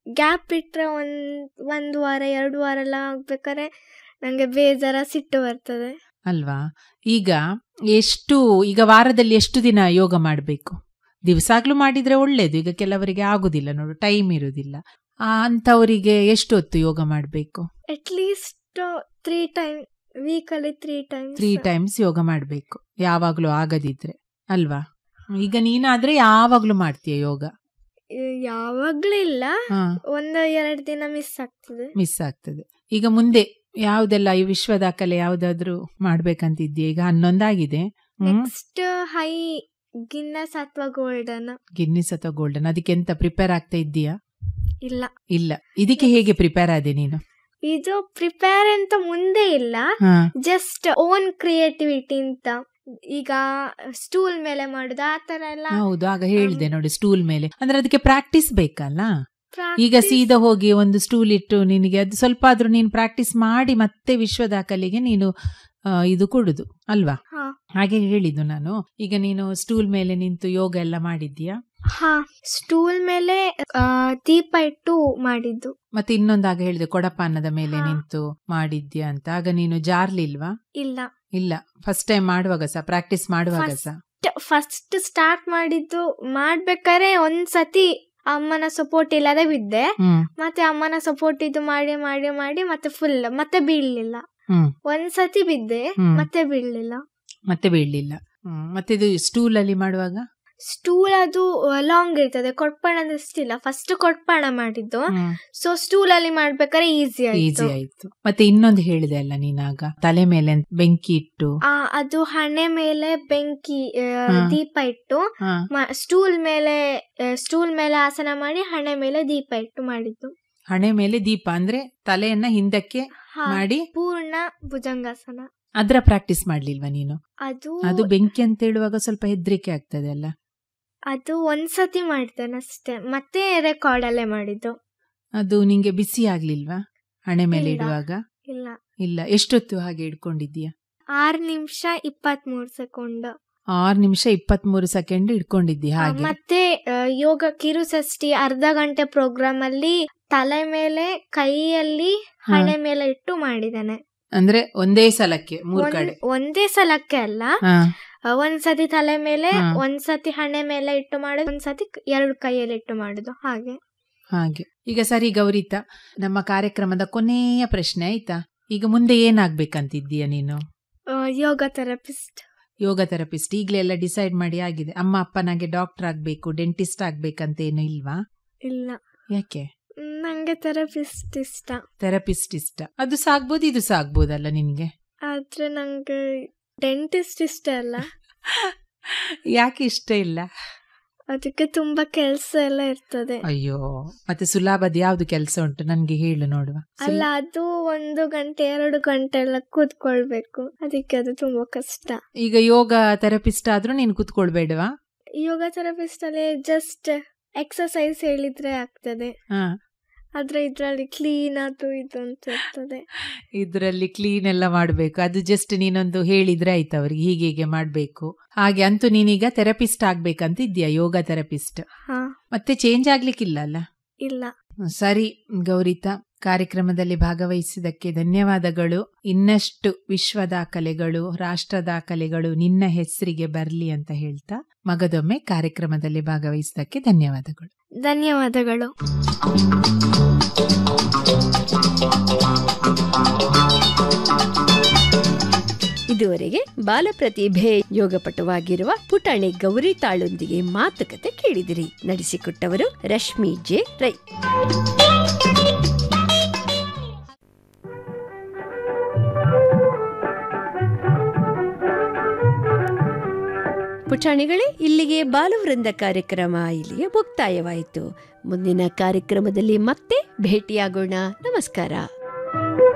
Gap ಬಿಟ್ರೆ ಒಂದ್ ಒಂದು ವಾರ ಎರಡು ವಾರ ಎಲ್ಲ ಆಗ್ಬೇಕಾದ್ರೆ ನಂಗೆ ಬೇಜಾರ ಸಿಟ್ಟು ಬರ್ತದೆ ಅಲ್ವಾ ಈಗ ಎಷ್ಟು ಈಗ ವಾರದಲ್ಲಿ ಎಷ್ಟು ದಿನ ಯೋಗ ಮಾಡಬೇಕು ದಿವಸಾಗ್ಲೂ ಮಾಡಿದ್ರೆ ಒಳ್ಳೇದು ಈಗ ಕೆಲವರಿಗೆ ಆಗುದಿಲ್ಲ ನೋಡು ಟೈಮ್ ಇರುವುದಿಲ್ಲ ಆ ಅಂಥವರಿಗೆ ಎಷ್ಟು ಹೊತ್ತು ಯೋಗ ಮಾಡಬೇಕು at least three time weekly three time three times yoga ಮಾಡಬೇಕು ಯಾವಾಗ್ಲೂ ಆಗದಿದ್ರೆ ಅಲ್ವಾ ಈಗ ನೀನಾದ್ರೆ ಯಾವಾಗ್ಲೂ ಮಾಡ್ತೀಯ ಯೋಗ ಯಾವಾಗ್ಲೂ ಇಲ್ಲ ಹಾ ಒಂದು ಎರಡು ದಿನ ಮಿಸ್ ಆಗ್ತದೆ ಮಿಸ್ ಆಗ್ತದೆ ಈಗ ಮುಂದೆ ಯಾವ್ದೆಲ್ಲ ಈ ವಿಶ್ವ ದಾಖಲೆ ಯಾವ್ದಾದ್ರು ಮಾಡ್ಬೇಕಂತಿದ್ಯಾ ಈಗ ಹನ್ನೊಂದಾಗಿದೆ ಹ್ಮ್ ನೆಕ್ಸ್ಟ್ ಹೈ ಗಿನ್ನಸ್ ಅಥವಾ ಗೋಲ್ಡನ್ ಗಿನ್ನಿಸ್ ಅಥವಾ ಗೋಲ್ಡನ್ ಅದಕ್ಕೆ ಎಂತ ಪ್ರಿಪೇರ್ ಆಗ್ತಾ ಇದ್ದೀಯಾ ಇಲ್ಲ ಇಲ್ಲ ಇದಕ್ಕೆ ಹೇಗೆ ಪ್ರಿಪೇರ್ ಆದೆ ನೀನು ಇದು ಪ್ರಿಪೇರ್ ಅಂತ ಮುಂದೆ ಇಲ್ಲ ಹಾ ಜಸ್ಟ್ ಓನ್ ಕ್ರಿಯೇಟಿವಿಟಿ ಅಂತ ಈಗ ಸ್ಟೂಲ್ ಮೇಲೆ ಮಾಡುದು ಆ ತರ ಎಲ್ಲ ಹೌದು ಆಗ ಹೇಳಿದೆ ನೋಡಿ ಸ್ಟೂಲ್ ಮೇಲೆ ಅಂದ್ರೆ ಅದಕ್ಕೆ ಪ್ರಾಕ್ಟೀಸ್ ಬೇಕಲ್ಲ ಈಗ practice- ಸೀದಾ ಹೋಗಿ ಒಂದು ಸ್ಟೂಲ್ ಇಟ್ಟು ನಿನಗೆ ಅದು ಸ್ವಲ್ಪ ಆದ್ರೂ ನೀನು ಪ್ರಾಕ್ಟೀಸ್ ಮಾಡಿ ಮತ್ತೆ ವಿಶ್ವ ದಾಖಲೆಗೆ ನೀನು ಆ, ಇದು ಕೊಡುದು ಅಲ್ವಾ ಹಾ. ಹಾಗೆ ಹೇಳಿದ್ದು ನಾನು ಈಗ ನೀನು ಸ್ಟೂಲ್ ಮೇಲೆ ನಿಂತು ಯೋಗ ಎಲ್ಲ ಮಾಡಿದ್ಯಾ ಹಾ ಸ್ಟೂಲ್ ಮೇಲೆ ಆ, ದೀಪ ಇಟ್ಟು ಮಾಡಿದ್ದು ಮತ್ತೆ ಇನ್ನೊಂದಾಗ ಹೇಳಿದೆ ಕೊಡಪಾನದ ಮೇಲೆ ಹಾ. ನಿಂತು ಮಾಡಿದ್ಯಾ ಅಂತ ಆಗ ನೀನು ಜಾರ್ಲಿಲ್ವಾ ಇಲ್ಲ ಇಲ್ಲ ಫಸ್ಟ್ ಟೈಮ್ ಮಾಡುವಾಗ ಸಹ ಪ್ರಾಕ್ಟೀಸ್ ಮಾಡುವಾಗ First- ಸಹ ಫಸ್ಟ್ ಸ್ಟಾರ್ಟ್ ಮಾಡಿದ್ದು ಮಾಡ್ಬೇಕಾದ್ರೆ ಒಂದ್ಸತಿ ಅಮ್ಮನ ಸಪೋರ್ಟ್ ಇಲ್ಲದೆ ಬಿದ್ದೆ ಹ್ಮ್ ಮತ್ತೆ ಅಮ್ಮನ ಸಪೋರ್ಟ್ ಇದು ಮಾಡಿ ಮಾಡಿ ಮಾಡಿ ಮತ್ತೆ ಫುಲ್ ಮತ್ತೆ ಬೀಳ್ಲಿಲ್ಲ ಹ್ಮ್ ಒಂದ್ಸತಿ ಬಿದ್ದೆ ಹ್ಮ್. ಮತ್ತೆ ಬೀಳ್ಲಿಲ್ಲ ಮತ್ತೆ ಬೀಳ್ಲಿಲ್ಲ ಹ್ಮ್ ಮತ್ತೆ ಇದು ಸ್ಟೂಲ್ ಅಲ್ಲಿ ಮಾಡುವಾಗ ಸ್ಟೂಲ್ ಅದು ಲಾಂಗ್ ಇರ್ತದೆ ಕೊಟ್ಪಣದಷ್ಟಿಲ್ಲ ಫಸ್ಟ್ ಕೊಟ್ಪಣ ಮಾಡಿದ್ದು ಹ್ಮ್ ಸೊ ಸ್ಟೂಲ್ ಅಲ್ಲಿ ಮಾಡ್ಬೇಕಾದ್ರೆ ಈಸಿ ಈಸಿ ಆಯ್ತು ಆಯ್ತು ಮತ್ತೆ ಇನ್ನೊಂದು ಹೇಳಿದೆ ಅಲ್ಲ ನೀನಾಗ ತಲೆ ಮೇಲೆ ಬೆಂಕಿ ಇಟ್ಟು ಆ, ಅದು ಹಣೆ ಮೇಲೆ ಬೆಂಕಿ ಆ, ಹಾ. ದೀಪ ಇಟ್ಟು ಹಾ ಮ- ಸ್ಟೂಲ್ ಮೇಲೆ ಆ, ಸ್ಟೂಲ್ ಮೇಲೆ ಆಸನ ಮಾಡಿ ಹಣೆ ಮೇಲೆ ದೀಪ ಇಟ್ಟು ಮಾಡಿದ್ದು ಹಣೆ ಮೇಲೆ ದೀಪ ಅಂದ್ರೆ ತಲೆಯನ್ನ ಹಿಂದಕ್ಕೆ ಹಾ, ಮಾಡಿ ಪೂರ್ಣ ಭುಜಂಗಾಸನ ಅದ್ರ ಪ್ರಾಕ್ಟೀಸ್ ಮಾಡ್ಲಿಲ್ವಾ ನೀನು ಅದು ಅದು ಬೆಂಕಿ ಅಂತ ಹೇಳುವಾಗ ಸ್ವಲ್ಪ ಹೆದ್ರಿಕೆ ಆಗ್ತದೆ ಅಲ್ಲ ಅದು ಒಂದ್ಸತಿ ಮಾಡಿದ್ದೇನಷ್ಟೇ ಮತ್ತೆ ರೆಕಾರ್ಡ್ ಅಲ್ಲೇ ಮಾಡಿದ್ದು ಅದು ನಿಂಗೆ ಬಿಸಿ ಆಗ್ಲಿಲ್ವಾ ಹಣೆ ಮೇಲೆ ಇಲ್ಲ. ಇಡುವಾಗ ಇಲ್ಲ ಇಲ್ಲ ಎಷ್ಟೊತ್ತು ಹಾಗೆ ಇಟ್ಕೊಂಡಿದ್ದೀಯ ಆರ್ ನಿಮಿಷ ಇಪ್ಪತ್ತ್ ಮೂರು ಸೆಕೆಂಡ್ ಆರು ನಿಮಿಷ ಇಪ್ಪತ್ಮೂರು ಸೆಕೆಂಡ್ ಇಟ್ಕೊಂಡಿದ್ದಿ ಹಾಗೆ ಮತ್ತೆ ಆ, ಯೋಗ ಕಿರುಸಷ್ಟಿ ಅರ್ಧ ಗಂಟೆ ಪ್ರೋಗ್ರಾಮ್ ಅಲ್ಲಿ ತಲೆ ಮೇಲೆ ಕೈಯಲ್ಲಿ ಹಾ. ಹಣೆ ಮೇಲೆ ಇಟ್ಟು ಮಾಡಿದ್ದೇನೆ ಅಂದ್ರೆ ಒಂದೇ ಸಲಕ್ಕೆ ಮೂರ್ ಒಂದ್- ಕಡೆ ಒಂದೇ ಸಲಕ್ಕೆ ಅಲ್ಲ ಹಾ ಆ, ಒಂದ್ಸತಿ ತಲೆ ಮೇಲೆ ಹಾ. ಒಂದ್ಸತಿ ಹಣೆ ಮೇಲೆ ಇಟ್ಟು ಮಾಡೋದು ಒಂದ್ಸತಿ ಕ- ಎರಡು ಕೈಯಲ್ಲಿ ಇಟ್ಟು ಮಾಡುದು ಹಾಗೆ ಹಾಗೆ ಈಗ ಸರಿ ಗೌರಿತಾ ನಮ್ಮ ಕಾರ್ಯಕ್ರಮದ ಕೊನೆಯ ಪ್ರಶ್ನೆ ಆಯ್ತಾ ಈಗ ಮುಂದೆ ಏನಾಗ್ಬೇಕಂತಿದ್ದೀಯ ನೀನು ಆ, ಯೋಗ ಥೆರಪಿಸ್ಟ್ ಯೋಗ ಥೆರಪಿಸ್ಟ್ ಈಗಲೇ ಎಲ್ಲ ಡಿಸೈಡ್ ಮಾಡಿ ಆಗಿದೆ ಅಮ್ಮ ಅಪ್ಪ ನಂಗೆ ಡಾಕ್ಟರ್ ಆಗ್ಬೇಕು ಡೆಂಟಿಸ್ಟ್ ಆಗ್ಬೇಕಂತ ಏನು ಇಲ್ವಾ ಇಲ್ಲ ಯಾಕೆ ಮ್, ನಂಗೆ ಥೆರಪಿಸ್ಟ್ ಇಷ್ಟ ಥೆರಪಿಸ್ಟ್ ಇಷ್ಟ ಅದು ಸಾಗ್ಬೋದು ಇದು ಸಾಗ್ಬೋದಲ್ಲ ನಿನ್ಗೆ ಆದ್ರೆ ನಂಗೆ ಡೆಂಟಿಸ್ಟ್ ಇಷ್ಟ ಅಲ್ಲ ಯಾಕೆ ಇಷ್ಟ ಇಲ್ಲ ಅದಕ್ಕೆ ತುಂಬಾ ಕೆಲ್ಸ ಎಲ್ಲ ಇರ್ತದೆ ಅಯ್ಯೋ ಮತ್ತೆ ಸುಲಭದ ಯಾವ್ದು ಕೆಲಸ ಉಂಟು ನನ್ಗೆ ಹೇಳು ನೋಡುವ ಸುಲ- ಅಲ್ಲ ಅದು ಒಂದು ಗಂಟೆ ಎರಡು ಗಂಟೆ ಎಲ್ಲ ಕೂತ್ಕೊಳ್ಬೇಕು ಅದಕ್ಕೆ ಅದು ತುಂಬಾ ಕಷ್ಟ ಈಗ ಯೋಗ ಥೆರಪಿಸ್ಟ್ ಆದ್ರೂ ನೀನು ಕೂತ್ಕೊಳ್ಬೇಡವಾ ಯೋಗ ಥೆರಪಿಸ್ಟ್ ಅಲ್ಲಿ ಜಸ್ಟ್ ಎಕ್ಸಸೈಸ್ ಹೇಳಿದ್ರೆ ಆಗ್ತದೆ ಹಾ ಆದ್ರೆ ಇದ್ರಲ್ಲಿ ಕ್ಲೀನ್ ಅದು ಇದು ಅಂತ ಇರ್ತದೆ ಇದ್ರಲ್ಲಿ ಕ್ಲೀನ್ ಎಲ್ಲ ಮಾಡ್ಬೇಕು ಅದು ಜಸ್ಟ್ ನೀನೊಂದು ಹೇಳಿದ್ರೆ ಆಯ್ತು ಅವ್ರಿಗೆ ಹೀಗೆ ಹೀಗೆ ಮಾಡ್ಬೇಕು ಹಾಗೆ ಅಂತೂ ನೀನೀಗ ಥೆರಪಿಸ್ಟ್ ಆಗ್ಬೇಕಂತ ಇದ್ಯಾ ಯೋಗ ಥೆರಪಿಸ್ಟ್ ಹಾ ಮತ್ತೆ ಚೇಂಜ್ ಆಗ್ಲಿಕ್ಕಿಲ್ಲ ಅಲ್ಲ ಇಲ್ಲ ಸರಿ ಗೌರಿತಾ ಕಾರ್ಯಕ್ರಮದಲ್ಲಿ ಭಾಗವಹಿಸಿದ್ದಕ್ಕೆ ಧನ್ಯವಾದಗಳು ಇನ್ನಷ್ಟು ವಿಶ್ವ ದಾಖಲೆಗಳು ರಾಷ್ಟ್ರ ದಾಖಲೆಗಳು ನಿನ್ನ ಹೆಸರಿಗೆ ಬರಲಿ ಅಂತ ಹೇಳ್ತಾ ಮಗದೊಮ್ಮೆ ಕಾರ್ಯಕ್ರಮದಲ್ಲಿ ಭಾಗವಹಿಸಿದ್ದಕ್ಕೆ ಧನ್ಯವಾದಗಳು ಧನ್ಯವಾದಗಳು ಇದುವರೆಗೆ ಬಾಲಪ್ರತಿಭೆ ಯೋಗಪಟುವಾಗಿರುವ ಪುಟಾಣಿ ಗೌರಿ ತಾಳೊಂದಿಗೆ ಮಾತುಕತೆ ಕೇಳಿದಿರಿ ನಡೆಸಿಕೊಟ್ಟವರು ರಶ್ಮಿ ಜೆ ರೈ ಪುಟಾಣಿಗಳೇ ಇಲ್ಲಿಗೆ ಬಾಲವೃಂದ ಕಾರ್ಯಕ್ರಮ ಇಲ್ಲಿಗೆ ಮುಕ್ತಾಯವಾಯಿತು ಮುಂದಿನ ಕಾರ್ಯಕ್ರಮದಲ್ಲಿ ಮತ್ತೆ ಭೇಟಿಯಾಗೋಣ ನಮಸ್ಕಾರ